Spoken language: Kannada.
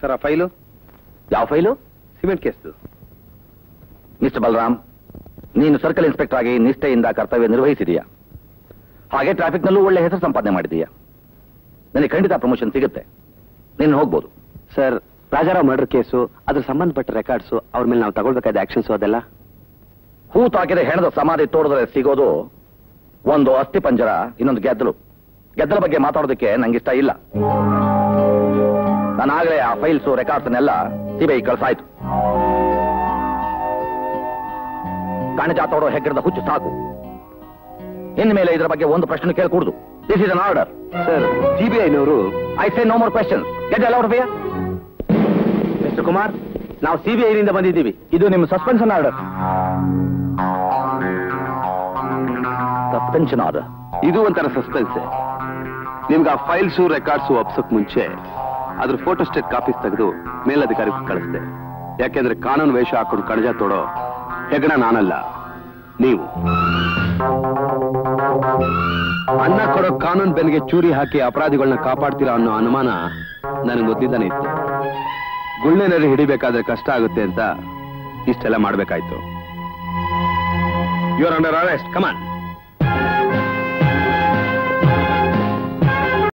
ಸರ್ ಆ ಫೈಲು ಯಾವ ಫೈಲು ಸಿಮೆಂಟ್ ಕೇಸ್ದು ಮಿಸ್ಟರ್ ಬಲರಾಮ್ ನೀನು ಸರ್ಕಲ್ ಇನ್ಸ್ಪೆಕ್ಟರ್ ಆಗಿ ನಿಷ್ಠೆಯಿಂದ ಕರ್ತವ್ಯ ನಿರ್ವಹಿಸಿದೀಯಾ ಹಾಗೆ ಟ್ರಾಫಿಕ್ನಲ್ಲೂ ಒಳ್ಳೆ ಹೆಸರು ಸಂಪಾದನೆ ಮಾಡಿದೀಯಾ ನನಗೆ ಖಂಡಿತ ಪ್ರಮೋಷನ್ ಸಿಗುತ್ತೆ ನೀನು ಹೋಗ್ಬೋದು ಸರ್ ರಾಜಾರಾವ್ ಮರ್ಡರ್ ಕೇಸು ಅದ್ರ ಸಂಬಂಧಪಟ್ಟ ರೆಕಾರ್ಡ್ಸು ಅವ್ರ ಮೇಲೆ ನಾವು ತಗೊಳ್ಬೇಕಾದ ಆಕ್ಷನ್ಸು ಅದೆಲ್ಲ ಹೂ ತಾಕಿದ ಹೆಣದ ಸಮಾಧಿ ತೋಡಿದ್ರೆ ಸಿಗೋದು ಒಂದು ಅಸ್ಥಿ ಪಂಜರ ಇನ್ನೊಂದು ಗೆದ್ದಲು ಗೆದ್ದಲ ಬಗ್ಗೆ ಮಾತಾಡೋದಕ್ಕೆ ನಂಗಿಷ್ಟ ಇಲ್ಲ ನಾನಾಗಲೇ ಆ ಫೈಲ್ಸ್ ರೆಕಾರ್ಡ್ಸ್ನೆಲ್ಲ ಸಿಬಿಐ ಕಳ್ಸಾಯ್ತು ಕಣಜ ತೋಡೋ ಹೆಗ್ಗಡದ ಹುಚ್ಚು ಸಾಕು ಇನ್ಮೇಲೆ ಇದರ ಬಗ್ಗೆ ಒಂದು ಪ್ರಶ್ನೆ ಕೇಳ್ಕೂಡುದು this is an order sir ಸಿಬಿಐನವರು I say no more question get allowed ಬಿಯರ್ ಮಿಸ್ಟರ್ ಕುಮಾರ್ ನಾವು ಸಿಬಿಐನಿಂದ ಬಂದಿದ್ದೀವಿ ಇದು ನಿಮ್ಮ ಸಸ್ಪೆನ್ಷನ್ ಆರ್ಡರ್ ಸಸ್ಪೆನ್ಷನ್ ಆರ್ಡರ್ ಇದು ಒಂಥರ ಸಸ್ಪೆನ್ಸ್ ನಿಮ್ಗೆ ಆ ಫೈಲ್ಸು ರೆಕಾರ್ಡ್ಸು ಒಪ್ಸಕ್ ಮುಂಚೆ ಅದ್ರ ಫೋಟೋ ಸ್ಟೇಟ್ ಕಾಪೀಸ್ ತೆಗೆದು ಮೇಲಧಿಕಾರಿಗೆ ಕಳಿಸ್ದೆ ಯಾಕೆಂದ್ರೆ ಕಾನೂನು ವೇಷ ಹಾಕೊಂಡು ಕಣಜ ತೋಡೋ ಹೆಗಣ ನಾನಲ್ಲ ನೀವು ಅನ್ನ ಕೊಡೋ ಕಾನೂನು ಬೆನ್ಗೆ ಚೂರಿ ಹಾಕಿ ಅಪರಾಧಿಗಳನ್ನ ಕಾಪಾಡ್ತೀರಾ ಅನ್ನೋ ಅನುಮಾನ ನನಗೆ ಮೊದಲಿಂದಾನೆ ಇತ್ತು ಗುಳ್ಳೆನರಿ ಹಿಡಿಬೇಕಾದ್ರೆ ಕಷ್ಟ ಆಗುತ್ತೆ ಅಂತ ಇಷ್ಟೆಲ್ಲ ಮಾಡ್ಬೇಕಾಯ್ತು ಯುವರ್ ಅಂಡರ್ ಅರೆಸ್ಟ್ ಕಮಾನ್